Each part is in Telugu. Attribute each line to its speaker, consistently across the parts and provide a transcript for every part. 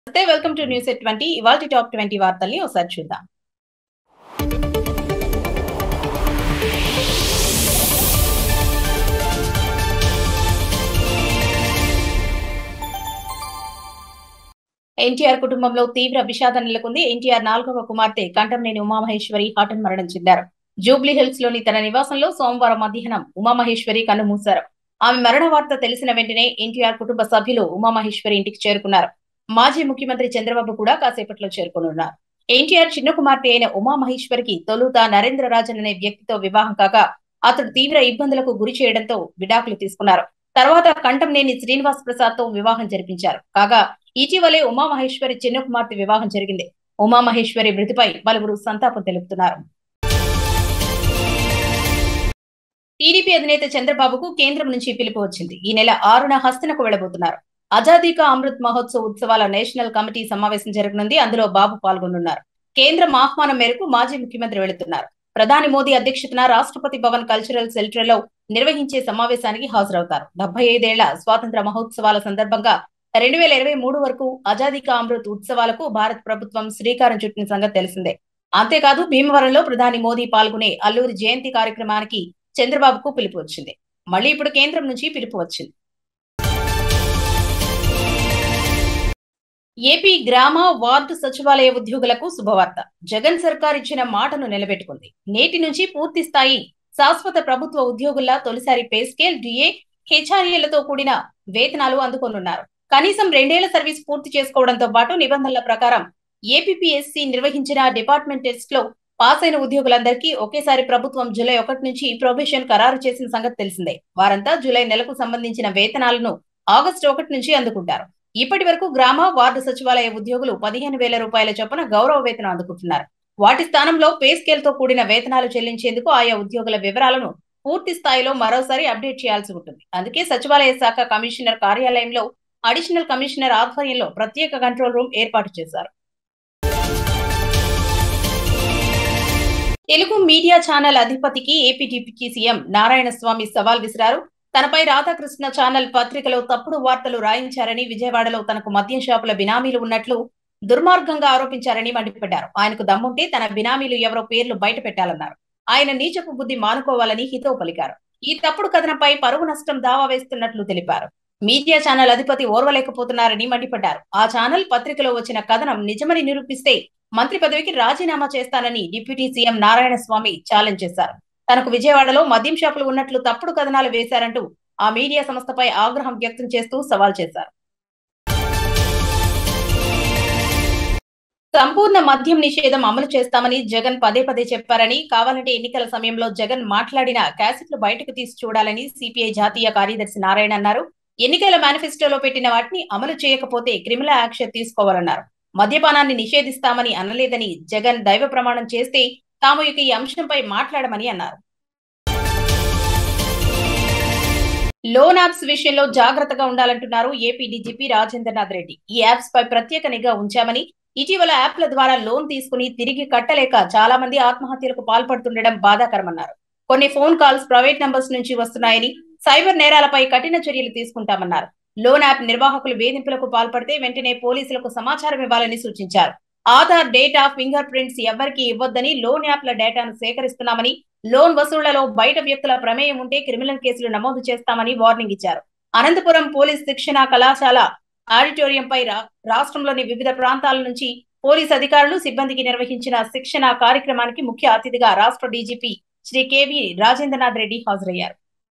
Speaker 1: నమస్తే welcome to news at twenty ఇవాళ టాప్ ట్వంటీ వార్తల్ని ఒకసారి చూద్దాం ఎన్టీఆర్ కుటుంబంలో తీవ్ర విషాదం నెలకొంది ఎన్టీఆర్ నాలుగవ కుమార్తె కంఠంనేని ఉమామహేశ్వరి హాటన్ మరణం చెందారు జూబ్లీ హిల్స్ లోని తన నివాసంలో సోమవారం మధ్యాహ్నం ఉమామహేశ్వరి కన్నుమూశారు ఆమె మరణ వార్త తెలిసిన వెంటనే ఎన్టీఆర్ కుటుంబ సభ్యులు ఉమామహేశ్వరి ఇంటికి చేరుకున్నారు మాజీ ముఖ్యమంత్రి చంద్రబాబు కూడా కాసేపట్లో చేరుకునున్నారు ఎన్టీఆర్ చిన్న కుమార్తె అయిన ఉమామహేశ్వరికి తొలుత నరేంద్ర రాజన్ అనే వ్యక్తితో వివాహం కాగా అతడు తీవ్ర ఇబ్బందులకు గురి చేయడంతో విడాకులు తీసుకున్నారు తర్వాత కంఠంనేని శ్రీనివాస్ ప్రసాద్ తో వివాహం జరిపించారు కాగా ఇటీవలే ఉమామహేశ్వరి చిన్న కుమార్తె వివాహం జరిగింది ఉమామహేశ్వరి మృతిపై పలువురు సంతాపం తెలుపుతున్నారు టీడీపీ అధినేత చంద్రబాబుకు కేంద్రం నుంచి పిలుపు వచ్చింది ఈ నెల ఆరున హస్తనకు వెళ్లబోతున్నారు ఆజాదీ కా అమృత్ మహోత్సవ్ ఉత్సవాల నేషనల్ కమిటీ సమావేశం జరగనుంది అందులో బాబు పాల్గొనున్నారు కేంద్రం ఆహ్వానం మేరకు మాజీ ముఖ్యమంత్రి వెళుతున్నారు ప్రధాని మోదీ అధ్యక్షతన రాష్ట్రపతి భవన్ కల్చరల్ సెంటర్ లో నిర్వహించే సమావేశానికి హాజరవుతారు డెబ్బై ఐదేళ్ల స్వాతంత్ర మహోత్సవాల సందర్భంగా రెండు వేల ఇరవై మూడు వరకు ఆజాదీ కా అమృత్ ఉత్సవాలకు భారత ప్రభుత్వం శ్రీకారం చుట్టిన సంగతి తెలిసిందే అంతేకాదు భీమవరంలో ప్రధాని మోదీ పాల్గొనే అల్లూరి జయంతి కార్యక్రమానికి చంద్రబాబుకు పిలుపు వచ్చింది మళ్ళీ ఇప్పుడు కేంద్రం నుంచి పిలుపు వచ్చింది ఏపీ గ్రామ వార్డు సచివాలయ ఉద్యోగులకు శుభవార్త జగన్ సర్కార్ ఇచ్చిన మాటను నిలబెట్టుకుంది నేటి నుంచి పూర్తి స్థాయి శాశ్వత ప్రభుత్వ ఉద్యోగుల్లా తొలిసారి పే స్కేల్ డిఏ హెచ్ఆర్ఏలతో కూడిన వేతనాలు అందుకోనున్నారు కనీసం రెండేళ్ల సర్వీస్ పూర్తి చేసుకోవడంతో పాటు నిబంధనల ప్రకారం ఏపీఎస్సి నిర్వహించిన డిపార్ట్మెంట్ టెస్ట్ లో పాస్ అయిన ఉద్యోగులందరికీ ఒకేసారి ప్రభుత్వం జూలై ఒకటి నుంచి ప్రొబేషన్ ఖరారు చేసిన సంగతి తెలిసిందే వారంతా జూలై నెలకు సంబంధించిన వేతనాలను ఆగస్టు ఒకటి నుంచి అందుకుంటారు ఇప్పటి వరకు గ్రామ వార్డు సచివాలయ ఉద్యోగులు పదిహేను వేల రూపాయల చొప్పున గౌరవ వేతనం అందుకుంటున్నారు వాటి స్థానంలో పే స్కేల్ తో కూడిన వేతనాలు చెల్లించేందుకు ఆయా ఉద్యోగుల వివరాలను పూర్తి స్థాయిలో మరోసారి అప్డేట్ చేయాల్సి ఉంటుంది అందుకే సచివాలయ శాఖ కమిషనర్ కార్యాలయంలో అడిషనల్ కమిషనర్ ఆధ్వర్యంలో ప్రత్యేక కంట్రోల్ రూమ్ ఏర్పాటు చేశారు తెలుగు మీడియా ఛానల్ అధిపతికి AP deputy CM Narayana Swamy సవాల్ విసిరారు తనపై రాధాకృష్ణ ఛానల్ పత్రికలో తప్పుడు వార్తలు రాయించారని విజయవాడలో తనకు మద్యం షాపుల బినామీలు ఉన్నట్లు దుర్మార్గంగా ఆరోపించారని మండిపడ్డారు ఆయనకు దమ్ముంటే తన బినామీలు ఎవరో పేర్లు బయట పెట్టాలన్నారు ఆయన నీచపు బుద్ధి మానుకోవాలని హితవు పలికారు ఈ తప్పుడు కథనంపై పరువు నష్టం దావా వేస్తున్నట్లు తెలిపారు మీడియా ఛానల్ అధిపతి ఓర్వలేకపోతున్నారని మండిపడ్డారు ఆ ఛానల్ పత్రికలో వచ్చిన కథనం నిజమని నిరూపిస్తే మంత్రి పదవికి రాజీనామా చేస్తానని deputy CM Narayana Swamy challenge చేశారు తనకు విజయవాడలో మద్యం షాపులు ఉన్నట్లు తప్పుడు కథనాలు వేశారంటూ ఆ మీడియా సంస్థపై ఆగ్రహం వ్యక్తం చేస్తూ సవాల్ చేశారు సంపూర్ణ మద్యం నిషేధం అమలు చేస్తామని జగన్ పదే పదే చెప్పారని కావాలంటే ఎన్నికల సమయంలో జగన్ మాట్లాడిన క్యాసెట్లు బయటకు తీసి చూడాలని సిపిఐ జాతీయ కార్యదర్శి నారాయణ అన్నారు ఎన్నికల మేనిఫెస్టోలో పెట్టిన వాటిని అమలు చేయకపోతే క్రిమినల్ యాక్షన్ తీసుకోవాలన్నారు మద్యపానాన్ని నిషేధిస్తామని అనలేదని జగన్ దైవ ప్రమాణం చేస్తే తాము ఇక ఈ అంశంపై మాట్లాడమని అన్నారు లోన్ యాప్స్ విషయంలో జాగ్రత్తగా ఉండాలంటున్నారు ఏపీ డీజీపీ రాజేంద్రనాథ్ రెడ్డి ఈ యాప్స్ పై ప్రత్యేక నిఘా ఉంచామని ఇటీవల యాప్ల ద్వారా లోన్ తీసుకుని తిరిగి కట్టలేక చాలా మంది ఆత్మహత్యలకు పాల్పడుతుండడం బాధాకరమన్నారు కొన్ని ఫోన్ కాల్స్ ప్రైవేట్ నంబర్స్ నుంచి వస్తున్నాయని సైబర్ నేరాలపై కఠిన చర్యలు తీసుకుంటామన్నారు లోన్ యాప్ నిర్వాహకులు వేధింపులకు పాల్పడితే వెంటనే పోలీసులకు సమాచారం ఇవ్వాలని సూచించారు ఆధార్ డేటా ఫింగర్ ప్రింట్స్ ఎవరికి ఇవ్వొద్దని లోన్ యాప్ల డేటాను సేకరిస్తున్నామని లోన్ వసూళ్లలో బయట వ్యక్తుల ప్రమేయం ఉంటే క్రిమినల్ కేసులు నమోదు చేస్తామని వార్నింగ్ ఇచ్చారు అనంతపురం పోలీస్ శిక్షణ కళాశాల ఆడిటోరియంపై రాష్ట్రంలోని వివిధ ప్రాంతాల నుంచి పోలీస్ అధికారులు సిబ్బందికి నిర్వహించిన శిక్షణ కార్యక్రమానికి ముఖ్య అతిథిగా రాష్ట్ర డీజీపీ శ్రీ కేవి రాజేంద్రనాథ్ రెడ్డి హాజరయ్యారు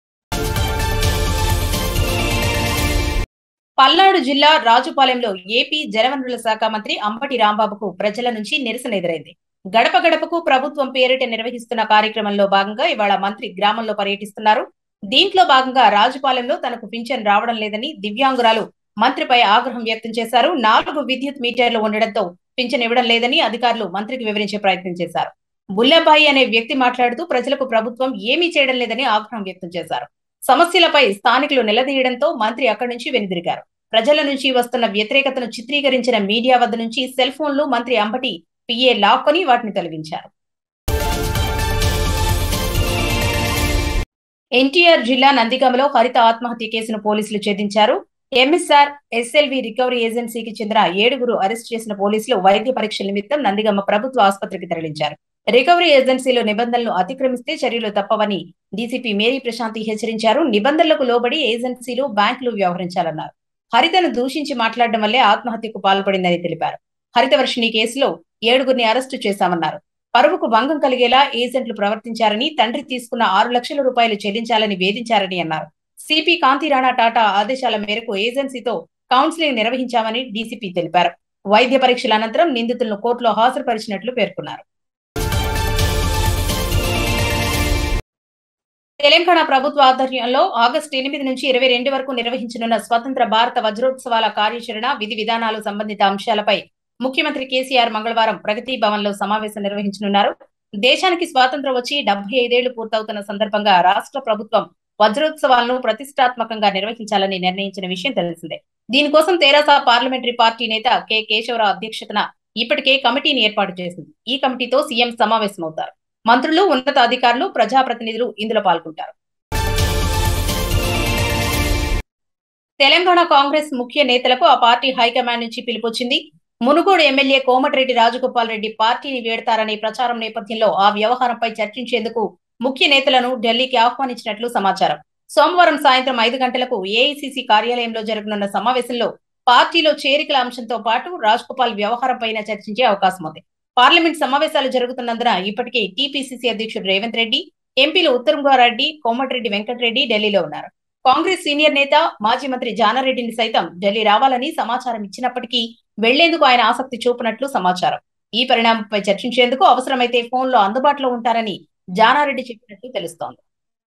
Speaker 1: పల్నాడు జిల్లా రాజుపాలెంలో ఏపీ జలవనరుల శాఖ మంత్రి అంబటి రాంబాబుకు ప్రజల నుంచి నిరసన ఎదురైంది గడప గడపకు ప్రభుత్వం పేరిట నిర్వహిస్తున్న కార్యక్రమంలో భాగంగా ఇవాళ మంత్రి గ్రామంలో పర్యటిస్తున్నారు దీంట్లో భాగంగా రాజుపాలెంలో తనకు పింఛన్ రావడం లేదని దివ్యాంగురాలు మంత్రిపై ఆగ్రహం వ్యక్తం చేశారు నాలుగు విద్యుత్ మీటర్లు ఉండడంతో పింఛన్ ఇవ్వడం లేదని అధికారులు మంత్రికి వివరించే ప్రయత్నం చేశారు బుల్లబాయి అనే వ్యక్తి మాట్లాడుతూ ప్రజలకు ప్రభుత్వం ఏమీ చేయడం లేదని ఆగ్రహం వ్యక్తం చేశారు సమస్యలపై స్థానికులు నిలదీయడంతో మంత్రి అక్కడి నుంచి వెనుదిరిగారు ప్రజల నుంచి వస్తున్న వ్యతిరేకతను చిత్రీకరించిన మీడియా వద్ద నుంచి సెల్ ఫోన్లు మంత్రి అంబటి పిఏ లాక్కొని వాటిని తొలగించారు ఎన్టీఆర్ జిల్లా నందిగామలో హరిత ఆత్మహత్య కేసును పోలీసులు ఛేదించారు ఎంఎస్ఆర్ ఎస్ఎల్వి రికవరీ ఏజెన్సీకి చెందిన ఏడుగురు అరెస్ట్ చేసిన పోలీసులు వైద్య పరీక్షల నిమిత్తం నందిగమ్మ ప్రభుత్వ ఆసుపత్రికి తరలించారు రికవరీ ఏజెన్సీలో నిబంధనలు అతిక్రమిస్తే చర్యలు తప్పవని డీసీపీ మేరీ ప్రశాంతి హెచ్చరించారు నిబంధనలకు లోబడి ఏజెన్సీలు బ్యాంకులు వ్యవహరించాలన్నారు హరితను దూషించి మాట్లాడడం వల్లే ఆత్మహత్యకు పాల్పడిందని తెలిపారు హరితవర్షిణి కేసులో ఏడుగురిని అరెస్టు చేశామన్నారు పరువుకు భంగం కలిగేలా ఏజెంట్లు ప్రవర్తించారని తండ్రి తీసుకున్న ఆరు లక్షల రూపాయలు చెల్లించాలని వేధించారని అన్నారు సిపి కాంతి రాణా టాటా ఆదేశాల మేరకు ఏజెన్సీతో కౌన్సిలింగ్ నిర్వహించామని డీసీపీ తెలిపారు వైద్య పరీక్షల అనంతరం నిందితులను కోర్టులో హాజరుపరిచినట్లు పేర్కొన్నారు తెలంగాణ ప్రభుత్వ ఆధ్వర్యంలో ఆగస్టు ఎనిమిది నుంచి ఇరవై రెండు వరకు నిర్వహించనున్న స్వతంత్ర భారత వజ్రోత్సవాల కార్యాచరణ విధి విధానాలు సంబంధిత అంశాలపై ముఖ్యమంత్రి కేసీఆర్ మంగళవారం ప్రగతి భవన్ లో సమావేశం నిర్వహించనున్నారు దేశానికి స్వాతంత్రం వచ్చి డెబ్బై ఐదేళ్లు పూర్తవుతున్న సందర్భంగా రాష్ట్ర ప్రభుత్వం వజ్రోత్సవాలను ప్రతిష్టాత్మకంగా నిర్వహించాలని నిర్ణయించిన విషయం తెలిసిందే దీనికోసం తెరాస పార్లమెంటరీ పార్టీ నేత కె కేశవరావు అధ్యక్షతన ఇప్పటికే కమిటీని ఏర్పాటు చేసింది ఈ కమిటీతో సీఎం సమావేశమవుతారు మంత్రులు ఉన్నత అధికారులు ప్రజాప్రతినిధులు ఇందులో పాల్గొంటారు తెలంగాణ కాంగ్రెస్ ముఖ్య నేతలకు ఆ పార్టీ హైకమాండ్ నుంచి పిలుపొచ్చింది మునుగోడు ఎమ్మెల్యే కోమటిరెడ్డి రాజగోపాల్ రెడ్డి పార్టీని వేడతారనే ప్రచారం నేపథ్యంలో ఆ వ్యవహారంపై చర్చించేందుకు ముఖ్య నేతలను ఢిల్లీకి ఆహ్వానించినట్లు సమాచారం సోమవారం సాయంత్రం ఐదు గంటలకు ఏఐసిసి కార్యాలయంలో జరగనున్న సమావేశంలో పార్టీలో చేరికల అంశంతో పాటు రాజ్గోపాల్ వ్యవహారంపైన చర్చించే అవకాశం ఉంది పార్లమెంట్ సమావేశాలు జరుగుతున్నందున ఇప్పటికే టీపీసీసీ అధ్యక్షుడు రేవంత్ రెడ్డి ఎంపీలు ఉత్తరంగారెడ్డి కోమటిరెడ్డి వెంకటరెడ్డి ఢిల్లీలో ఉన్నారు కాంగ్రెస్ సీనియర్ నేత మాజీ మంత్రి జానారెడ్డిని సైతం ఢిల్లీ రావాలని సమాచారం ఇచ్చినప్పటికీ వెళ్లేందుకు ఆయన ఆసక్తి చూపినట్లు సమాచారం ఈ పరిణామంపై చర్చించేందుకు అవసరమైతే ఫోన్ లో అందుబాటులో ఉంటారని జానారెడ్డి చెప్పినట్లు తెలుస్తోంది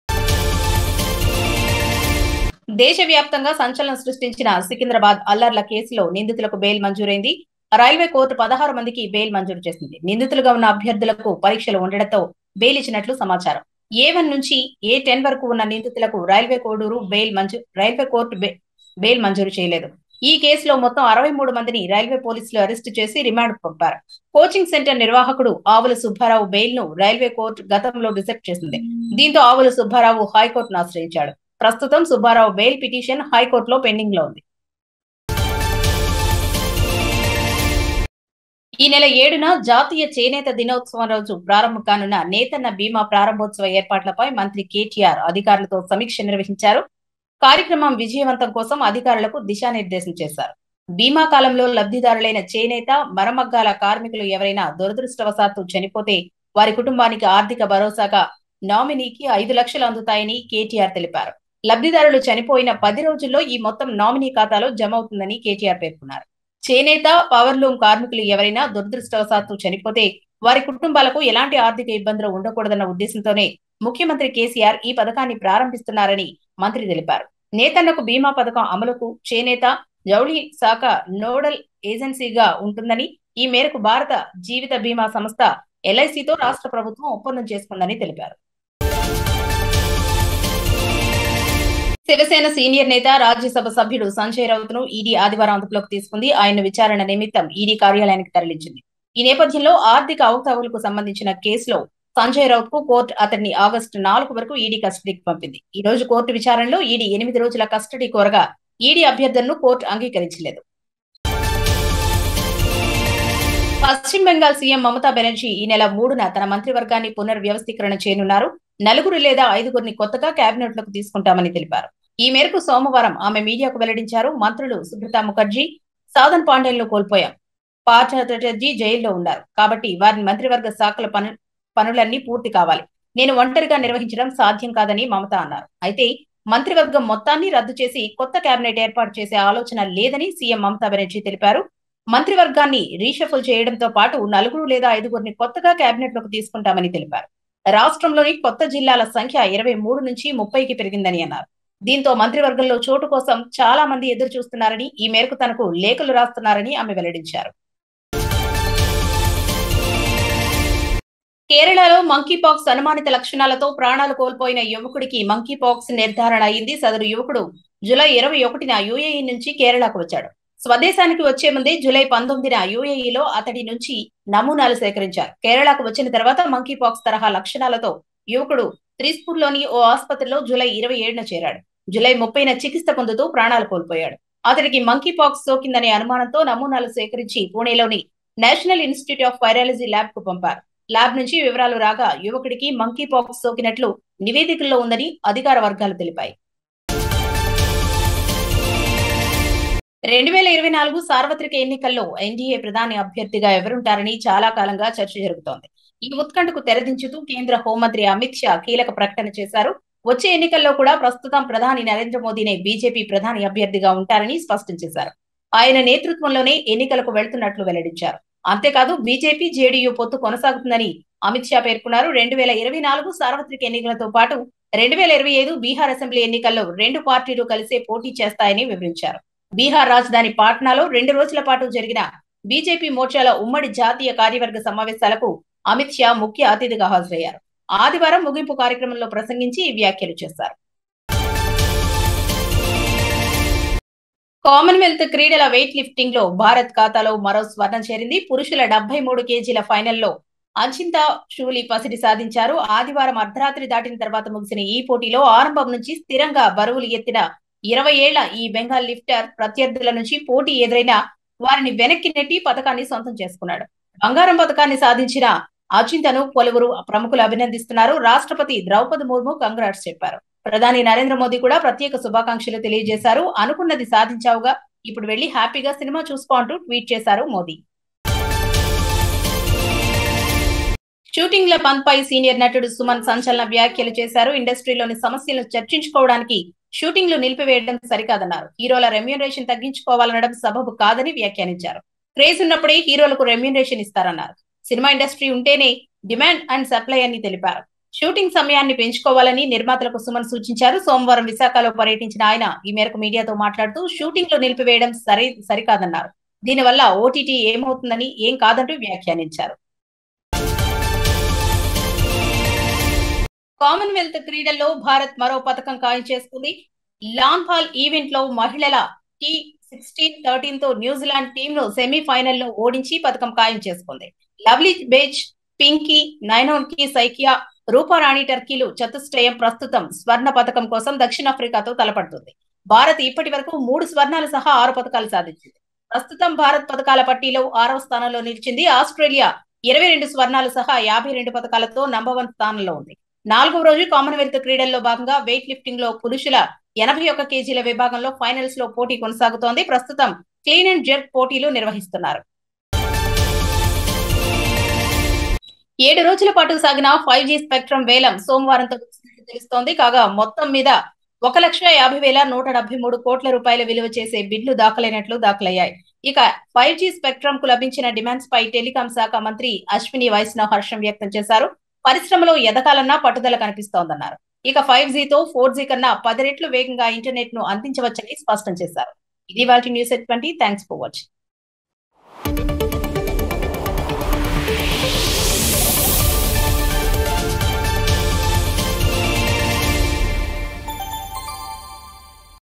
Speaker 1: దేశవ్యాప్తంగా సంచలనం సృష్టించిన సికింద్రాబాద్ అల్లర్ల కేసులో నిందితులకు బెయిల్ మంజూరైంది రైల్వే కోర్టు పదహారు మందికి బెయిల్ మంజూరు చేసింది నిందితులుగా ఉన్న అభ్యర్థులకు పరీక్షలు ఉండడంతో బెయిల్ ఇచ్చినట్లు సమాచారం ఏ వన్ నుంచి ఏ టెన్ వరకు ఉన్న నిందితులకు రైల్వే కోడూరు బెయిల్ మంజూరు రైల్వే కోర్టు బెయిల్ మంజూరు చేయలేదు ఈ కేసులో మొత్తం అరవై మూడు మందిని రైల్వే పోలీసులు అరెస్టు చేసి రిమాండ్ పంపారు కోచింగ్ సెంటర్ నిర్వాహకుడు ఆవుల సుబ్బారావు బెయిల్ ను రైల్వే కోర్టు గతంలో రిజెక్ట్ చేసింది దీంతో ఆవుల సుబ్బారావు హైకోర్టును ఆశ్రయించాడు ప్రస్తుతం సుబ్బారావు బెయిల్ పిటిషన్ హైకోర్టులో పెండింగ్ లో ఉంది ఈ నెల ఏడున జాతీయ చేనేత దినోత్సవం రోజు ప్రారంభం కానున్న నేతన్న బీమా ప్రారంభోత్సవ ఏర్పాట్లపై మంత్రి కేటీఆర్ అధికారులతో సమీక్ష నిర్వహించారు కార్యక్రమం విజయవంతం కోసం అధికారులకు దిశానిర్దేశం చేశారు బీమా కాలంలో లబ్ధిదారులైన చేనేత మరమగ్గాల కార్మికులు ఎవరైనా దురదృష్టవశాత్తు చనిపోతే వారి కుటుంబానికి ఆర్థిక భరోసాగా నామినీకి ఐదు లక్షలు అందుతాయని కేటీఆర్ తెలిపారు లబ్ధిదారులు చనిపోయిన పది రోజుల్లో ఈ మొత్తం నామినీ ఖాతాలో జమ అవుతుందని కేటీఆర్ పేర్కొన్నారు చేనేత పవర్లూమ్ కార్మికులు ఎవరైనా దురదృష్టవశాత్తు చనిపోతే వారి కుటుంబాలకు ఎలాంటి ఆర్థిక ఇబ్బందులు ఉండకూడదన్న ఉద్దేశంతోనే ముఖ్యమంత్రి కేసీఆర్ ఈ పథకాన్ని ప్రారంభిస్తున్నారని మంత్రి తెలిపారు నేతన్నకు బీమా పథకం అమలుకు చేనేత జౌళి శాఖ నోడల్ ఏజెన్సీగా ఉంటుందని ఈ మేరకు భారత జీవిత బీమా సంస్థ ఎల్ఐసితో రాష్ట్ర ప్రభుత్వం ఒప్పందం చేసుకుందని తెలిపారు శివసేన సీనియర్ నేత రాజ్యసభ సభ్యుడు సంజయ్ రౌత్ ను ఈడీ ఆదివారం అదుపులోకి తీసుకుంది ఆయన విచారణ నిమిత్తం ఈడీ కార్యాలయానికి తరలించింది ఈ నేపథ్యంలో ఆర్థిక అవకతవకలకు సంబంధించిన కేసులో సంజయ్ రౌత్ కు కోర్టు అతన్ని ఆగస్టు నాలుగు వరకు ఈడీ కస్టడీకి పంపింది ఈ రోజు కోర్టు విచారణలో ఈడీ ఎనిమిది రోజుల కస్టడీ కోరగా ఈడీ అభ్యర్థనను కోర్టు అంగీకరించలేదు పశ్చిమ బెంగాల్ సీఎం మమతా బెనర్జీ ఈ నెల మూడున తన మంత్రివర్గాన్ని పునర్వ్యవస్థీకరణ చేయనున్నారు నలుగురు లేదా ఐదుగురిని కొత్తగా కేబినెట్ లోకి తీసుకుంటామని తెలిపారు ఈ మేరకు సోమవారం ఆమె మీడియాకు వెల్లడించారు మంత్రులు సుబ్రతా ముఖర్జీ సాధన్ పాండేలను కోల్పోయాం పార్థ చటర్జీ జైల్లో ఉన్నారు కాబట్టి వారిని మంత్రివర్గ శాఖల పను పనులన్నీ పూర్తి కావాలి నేను ఒంటరిగా నిర్వహించడం సాధ్యం కాదని మమత అన్నారు అయితే మంత్రివర్గం మొత్తాన్ని రద్దు చేసి కొత్త కేబినెట్ ఏర్పాటు చేసే ఆలోచన లేదని సీఎం మమతా బెనర్జీ తెలిపారు మంత్రివర్గాన్ని రీషఫుల్ చేయడంతో పాటు నలుగురు లేదా ఐదుగురిని కొత్తగా కేబినెట్ లోకి తీసుకుంటామని తెలిపారు రాష్ట్రంలోని కొత్త జిల్లాల సంఖ్య ఇరవై మూడు నుంచి ముప్పైకి పెరిగిందని అన్నారు దీంతో మంత్రివర్గంలో చోటు కోసం చాలా మంది ఎదురు చూస్తున్నారని ఈ మేరకు తనకు లేఖలు రాస్తున్నారని ఆమె వెల్లడించారు కేరళలో మంకీపాక్స్ అనుమానిత లక్షణాలతో ప్రాణాలు కోల్పోయిన యువకుడికి మంకీపాక్స్ నిర్ధారణ అయింది సదరు యువకుడు జులై ఇరవై ఒకటిన యుఏఈ నుంచి కేరళకు వచ్చాడు స్వదేశానికి వచ్చే ముందే జూలై పంతొమ్మిదిన యుఏఈలో అతడి నుంచి నమూనాలు సేకరించారు కేరళకు వచ్చిన తర్వాత మంకీపాక్స్ తరహా లక్షణాలతో యువకుడు త్రిస్పూర్లోని ఓ ఆసుపత్రిలో జూలై ఇరవై ఏడున చేరాడు జూలై ముప్పైన చికిత్స పొందుతూ ప్రాణాలు కోల్పోయాడు అతడికి మంకీ పాక్స్ సోకిందనే అనుమానంతో నమూనాలు సేకరించి పూణేలోని national institute of virology lab కు పంపారు ల్యాబ్ నుంచి వివరాలు రాగా యువకుడికి మంకీ పాక్స్ సోకినట్లు నివేదికల్లో ఉందని అధికార వర్గాలు తెలిపాయి రెండు వేల ఇరవై నాలుగు సార్వత్రిక ఎన్నికల్లో ఎన్డీఏ ప్రధాని అభ్యర్థిగా ఎవరుంటారని చాలా కాలంగా చర్చ జరుగుతోంది ఈ ఉత్కంఠకు తెరదించుతూ కేంద్ర హోంమంత్రి అమిత్ షా కీలక ప్రకటన చేశారు వచ్చే ఎన్నికల్లో కూడా ప్రస్తుతం ప్రధాని నరేంద్ర మోదీనే బీజేపీ ప్రధాని అభ్యర్థిగా ఉంటారని స్పష్టం చేశారు ఆయన నేతృత్వంలోనే ఎన్నికలకు వెళ్తున్నట్లు వెల్లడించారు అంతేకాదు బీజేపీ జేడీయూ పొత్తు కొనసాగుతుందని అమిత్ షా పేర్కొన్నారు రెండు వేల ఇరవై నాలుగు సార్వత్రిక ఎన్నికలతో పాటు రెండు వేల ఇరవై ఐదు బీహార్ అసెంబ్లీ ఎన్నికల్లో రెండు పార్టీలు కలిసే పోటీ చేస్తాయని వివరించారు బీహార్ రాజధాని పాట్నాలో రెండు రోజుల పాటు జరిగిన బీజేపీ మోర్చాల ఉమ్మడి జాతీయ కార్యవర్గ సమావేశాలకు అమిత్ షా ముఖ్య అతిథిగా హాజరయ్యారు ఆదివారం ముగింపు కార్యక్రమంలో ప్రసంగించి ఈ వ్యాఖ్యలు చేశారు కామన్వెల్త్ క్రీడల వెయిట్ లిఫ్టింగ్ లో భారత్ ఖాతాలో మరో స్వర్ణం చేరింది పురుషుల డెబ్బై మూడు కేజీల ఫైనల్లో అంచింతా షూలి పసిడి సాధించారు ఆదివారం అర్ధరాత్రి దాటిన తర్వాత ముగిసిన ఈ పోటీలో ఆరంభం నుంచి స్థిరంగా బరువులు ఎత్తిన ఇరవై ఏళ్ల ఈ బెంగాల్ లిఫ్టర్ ప్రత్యర్థుల నుంచి పోటీ ఎదురైనా వారిని వెనక్కి నెట్టి పథకాన్ని సొంతం చేసుకున్నాడు బంగారం పథకాన్ని సాధించిన అచింతను పలువురు ప్రముఖులు అభినందిస్తున్నారు రాష్ట్రపతి ద్రౌపది ముర్ము కంగ్రాట్స్ చెప్పారు ప్రధాని నరేంద్ర మోదీ కూడా ప్రత్యేక శుభాకాంక్షలు తెలియజేశారు అనుకున్నది సాధించావుగా ఇప్పుడు వెళ్లి హ్యాపీగా సినిమా చూసుకో అంటూ ట్వీట్ చేశారు మోదీ షూటింగ్ల పై సీనియర్ నటుడు సుమన్ సంచలన వ్యాఖ్యలు చేశారు ఇండస్ట్రీలోని సమస్యలను చర్చించుకోవడానికి షూటింగ్లు నిలిపివేయడం సరికాదన్నారు హీరోల రెమ్యూనరేషన్ తగ్గించుకోవాలనడం సబబు కాదని వ్యాఖ్యానించారు క్రేజ్ ఉన్నప్పుడే హీరోలకు రెమ్యూనరేషన్ ఇస్తారన్నారు సినిమా ఇండస్ట్రీ ఉంటేనే డిమాండ్ అండ్ సప్లై అని తెలిపారు షూటింగ్ సమయాన్ని పెంచుకోవాలని నిర్మాతలకు సుమన్ సూచించారు సోమవారం విశాఖలో పర్యటించిన ఆయన ఈ మేరకు మీడియాతో మాట్లాడుతూ షూటింగ్లు నిలిపివేయడం సరి సరికాదన్నారు దీనివల్ల ఓటీటీ ఏమవుతుందని ఏం కాదంటూ వ్యాఖ్యానించారు కామన్వెల్త్ క్రీడల్లో భారత్ మరో పథకం ఖాయం చేసుకుంది లాన్ హాల్ ఈవెంట్ లో మహిళల టీ సిక్స్టీన్ థర్టీన్ తో న్యూజిలాండ్ టీమ్ ను సెమీఫైనల్ లో ఓడించి పథకం ఖాయం చేసుకుంది లవ్లీ బేచ్ పింకీ నైనోన్ కి సైకియా రూపారాణి టర్కీలు చతుష్టయం ప్రస్తుతం స్వర్ణ పథకం కోసం దక్షిణాఫ్రికాతో తలపడుతుంది భారత్ ఇప్పటి వరకు మూడు స్వర్ణాలు సహా ఆరు పథకాలు సాధించింది ప్రస్తుతం భారత్ పథకాల పట్టీలో ఆరవ స్థానంలో నిలిచింది ఆస్ట్రేలియా ఇరవై రెండు స్వర్ణాలు సహా యాభై రెండు పథకాలతో నంబర్ వన్ స్థానంలో ఉంది నాలుగవ రోజు కామన్వెల్త్ క్రీడల్లో భాగంగా వెయిట్ లిఫ్టింగ్ లో పురుషుల ఎనభై ఒక్క కేజీల విభాగంలో ఫైనల్స్ లో పోటీ కొనసాగుతోంది ప్రస్తుతం క్లీన్ అండ్ జెర్క్ పోటీలు నిర్వహిస్తున్నారు ఏడు రోజుల పాటు సాగిన ఫైవ్ జీ స్పెక్ట్రమ్ వేలం సోమవారంతో తెలుస్తోంది కాగా మొత్తం మీద ఒక లక్ష యాభై వేల నూట డెబ్బై మూడు కోట్ల రూపాయల విలువ చేసే బిడ్లు దాఖలైనట్లు దాఖలయ్యాయి ఇక ఫైవ్ జీ స్పెక్ట్రమ్ కు లభించిన డిమాండ్స్ పై టెలికాం శాఖ మంత్రి అశ్విని వైష్ణవ్ హర్షం వ్యక్తం చేశారు పరిశ్రమలో ఎదగాలన్నా పట్టుదల కనిపిస్తోందన్నారు ఇక ఫైవ్ జీతో ఫోర్ జీ కన్నా పది రెట్లు వేగంగా ఇంటర్నెట్ ను అందించవచ్చని స్పష్టం చేశారు ఇది వాటి news at twenty thanks for watching